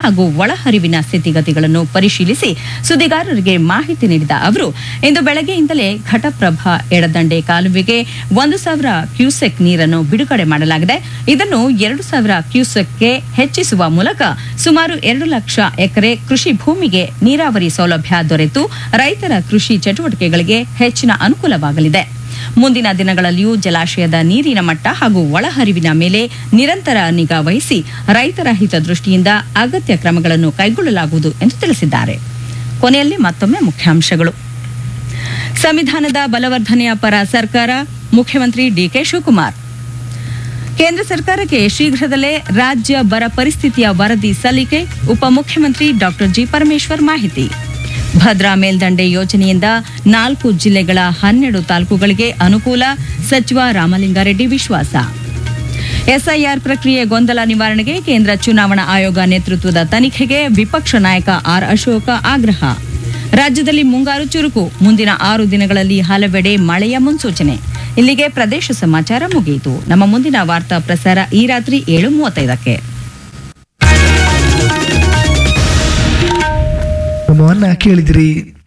ಹಾಗೂ ಒಳಹರಿವಿನ ಸ್ಥಿತಿಗತಿಗಳನ್ನು ಪರಿಶೀಲಿಸಿ ಸುದ್ದಿಗಾರರಿಗೆ ಮಾಹಿತಿ ನೀಡಿದ ಅವರು ಇಂದು ಬೆಳಗ್ಗೆಯಿಂದಲೇ ಘಟಪ್ರಭಾ ಎಡದಂಡೆ ಕಾಲುವೆಗೆ ಒಂದು ಸಾವಿರ ಕ್ಯೂಸೆಕ್ ನೀರನ್ನು ಬಿಡುಗಡೆ ಮಾಡಲಾಗಿದೆ ಇದನ್ನು ಎರಡು ಸಾವಿರ ಕ್ಯೂಸೆಕ್ಗೆ ಹೆಚ್ಚಿಸುವ ಮೂಲಕ ಸುಮಾರು ಎರಡು ಲಕ್ಷ ಎಕರೆ ಕೃಷಿ ಭೂಮಿಗೆ ನೀರಾವರಿ ಸೌಲಭ್ಯ ದೊರೆತು ರೈತರ ಕೃಷಿ ಚಟುವಟಿಕೆಗಳಿಗೆ ಹೆಚ್ಚಿನ ಅನುಕೂಲವಾಗಲಿದೆ ಮುಂದಿನ ದಿನಗಳಲ್ಲಿಯೂ ಜಲಾಶಯದ ನೀರಿನ ಮಟ್ಟ ಹಾಗೂ ಒಳಹರಿವಿನ ಮೇಲೆ ನಿರಂತರ ನಿಗಾ ವಹಿಸಿ ರೈತರ ಹಿತದೃಷ್ಟಿಯಿಂದ ಅಗತ್ಯ ಕ್ರಮಗಳನ್ನು ಕೈಗೊಳ್ಳಲಾಗುವುದು ಎಂದು ತಿಳಿಸಿದ್ದಾರೆ ಕೊನೆಯಲ್ಲಿ ಮತ್ತೊಮ್ಮೆ ಮುಖ್ಯಾಂಶಗಳು ಸಂವಿಧಾನದ ಬಲವರ್ಧನೆಯ ಪರ ಸರ್ಕಾರ ಮುಖ್ಯಮಂತ್ರಿ ಡಿಕೆ ಶಿವಕುಮಾರ್ ಕೇಂದ್ರ ಸರ್ಕಾರಕ್ಕೆ ಶೀಘ್ರದಲ್ಲೇ ರಾಜ್ಯ ಬರ ಪರಿಸ್ಥಿತಿಯ ವರದಿ ಸಲ್ಲಿಕೆ ಉಪಮುಖ್ಯಮಂತ್ರಿ ಡಾಕ್ಟರ್ ಜಿ ಪರಮೇಶ್ವರ್ ಮಾಹಿತಿ ಭದ್ರಾ ಮೇಲ್ದಂಡೆ ಯೋಜನೆಯಿಂದ ನಾಲ್ಕು ಜಿಲ್ಲೆಗಳ ಹನ್ನೆರಡು ತಾಲೂಕುಗಳಿಗೆ ಅನುಕೂಲ ಸಚಿವ ರಾಮಲಿಂಗಾರೆಡ್ಡಿ ವಿಶ್ವಾಸ ಎಸ್ಐಆರ್ ಪ್ರಕ್ರಿಯೆ ಗೊಂದಲ ನಿವಾರಣೆಗೆ ಕೇಂದ್ರ ಚುನಾವಣಾ ಆಯೋಗ ನೇತೃತ್ವದ ತನಿಖೆಗೆ ವಿಪಕ್ಷ ನಾಯಕ ಆರ್ ಅಶೋಕ ಆಗ್ರಹ ರಾಜ್ಯದಲ್ಲಿ ಮುಂಗಾರು ಚುರುಕು ಮುಂದಿನ ಆರು ದಿನಗಳಲ್ಲಿ ಹಲವೆಡೆ ಮಳೆಯ ಮುನ್ಸೂಚನೆ ಇಲ್ಲಿಗೆ ಪ್ರದೇಶ ಸಮಾಚಾರ ಮುಗಿಯಿತು ನಮ್ಮ ಮುಂದಿನ ವಾರ್ತಾ ಪ್ರಸಾರ ಈ ರಾತ್ರಿ ಏಳು ಮೂವತ್ತೈದಕ್ಕೆ ಕ್ರಮವನ್ನ ಕೇಳಿದಿರಿ